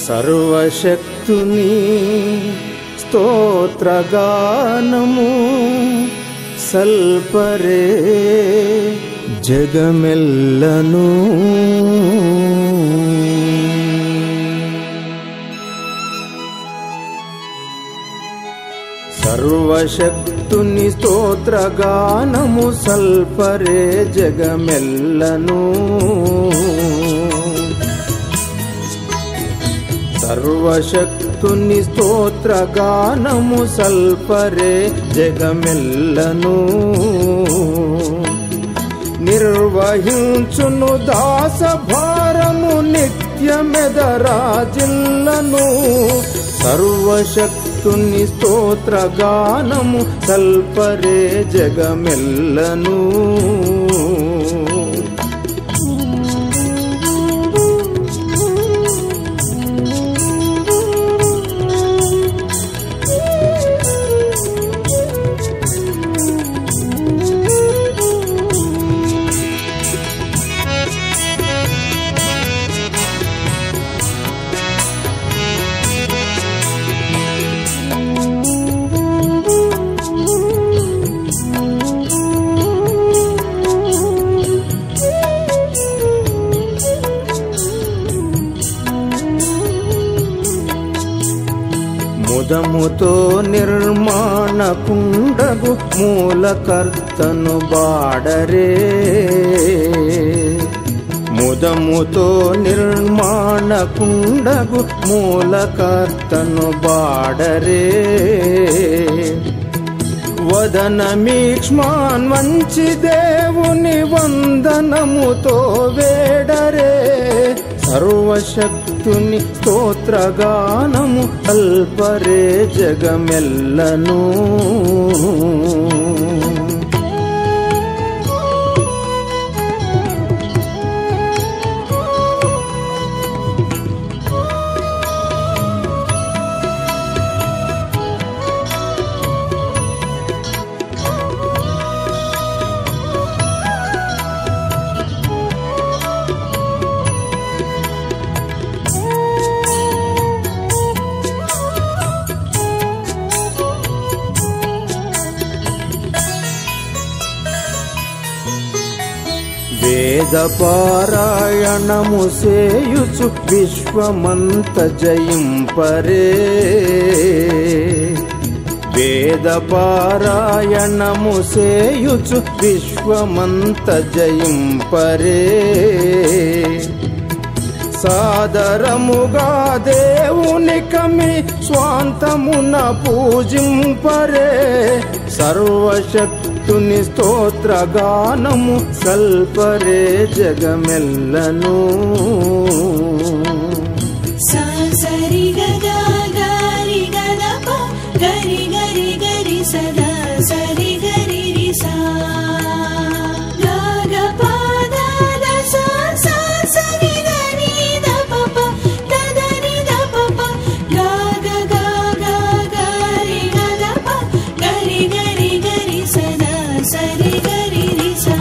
సర్వశక్తుని స్తోత్రగానము సల్పరే జగమెల్లను సర్వశక్తుని స్తోత్రగానము సల్పరే జగమెల్లను సర్వశక్తుని స్తోత్రగానము సల్పరే జగమెల్లను నిర్వహించును దాస భారము నిత్యమెదరాజిల్లను సర్వశక్తుని స్తోత్రగానము సల్పరే జగమెల్లను ముదముతో నిర్మాణ కుండగు మూలకర్తను బాడరే ముదముతో నిర్మాణ కుండగు మూలకర్తను బాడరే వదన మీక్ష్మాన్ వంచి దేవుని వందనముతో వేడరే సర్వశక్తుని స్తోత్రగానము అల్పరే జగమెల్లను వేద పారాయణము సేయుచు విశ్వమంత జయింపరే వేద పారాయణము సేయుచు విశ్వమంత జయింపరే సాదరముగా దేవుని కమి స్వాంతమున పూజింపరే సర్వశక్తుని స్తోత్రగానము సల్పరే జగమెల్లను సా సరి గగా గారి గదప గరి గరి గరి సదా సరి గరి రి సా గా గ ప ద ద సా సా సరి గరి ద ప ప ద ద ని ద ప ప గా గ గ గ గరి గదప గరి గరి గరి సదా సరి గరి రి సా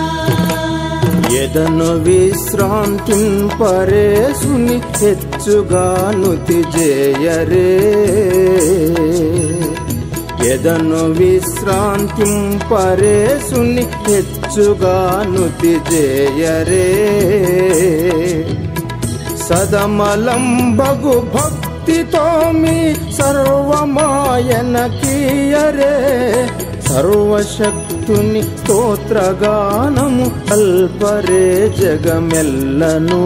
ఎదను విశ్రాంతింపరేసుని హెచ్చుగా నుతి జేయరే ఎదను విశ్రాంతింపరేసుని హెచ్చుగా నుతి జేయరే సదమలంబగు భక్తితో మీ సర్వమాయన కీయరే సర్వశక్తుని స్తోత్రగానము అల్పరే జగమెల్లను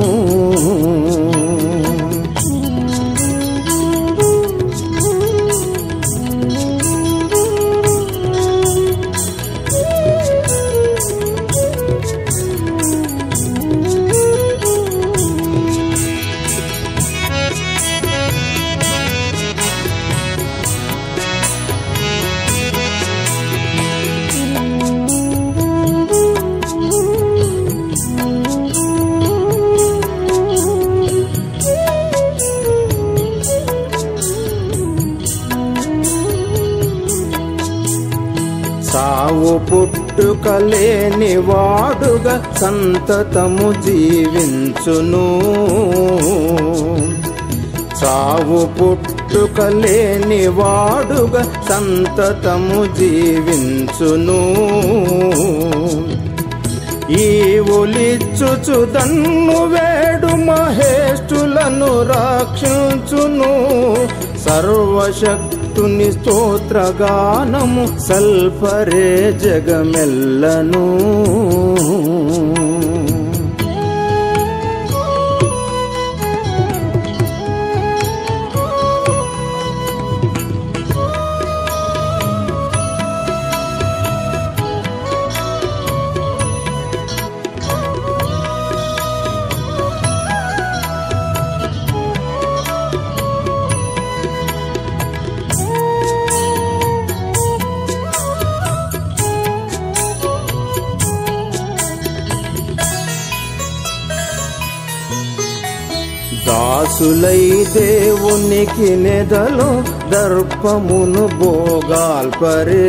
సావు పుట్టుకలేని వాడుగా సంతతము జీవించును సావు పుట్టుకలేని వాడుగా సంతతము జీవించును ఈ ఒలిచ్చుచు దన్ను వేడు మహేష్టులను రక్షించును సర్వశక్తుని స్తోత్రగానము సల్పరే జగమెల్లను దాసులై దేవునికి నెదలో దర్పమును భోగాల్పరే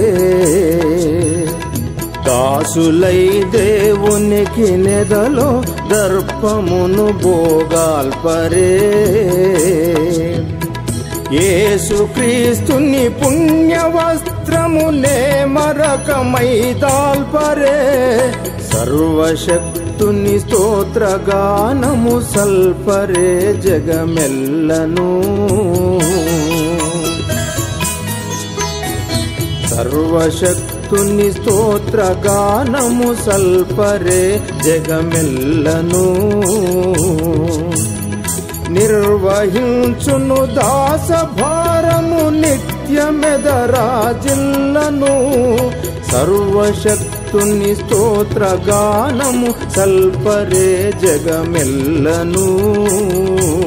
దాసులై దేవునికి నెదలో దర్పమును భోగాల్పరే యేసుక్రీస్తుని పుణ్య వస్త్రమునే మరకమై దాల్పరే సర్వశక్తుని స్తోత్రగానము సల్పరే జగమెల్లను సర్వశక్తుని స్తోత్రగానము సల్పరే జగమెల్లను నిర్వహించును దాస భారము నిత్యమెదరాజిల్లను సర్వశక్తుని స్తోత్రగానము సల్పరే జగమెల్లను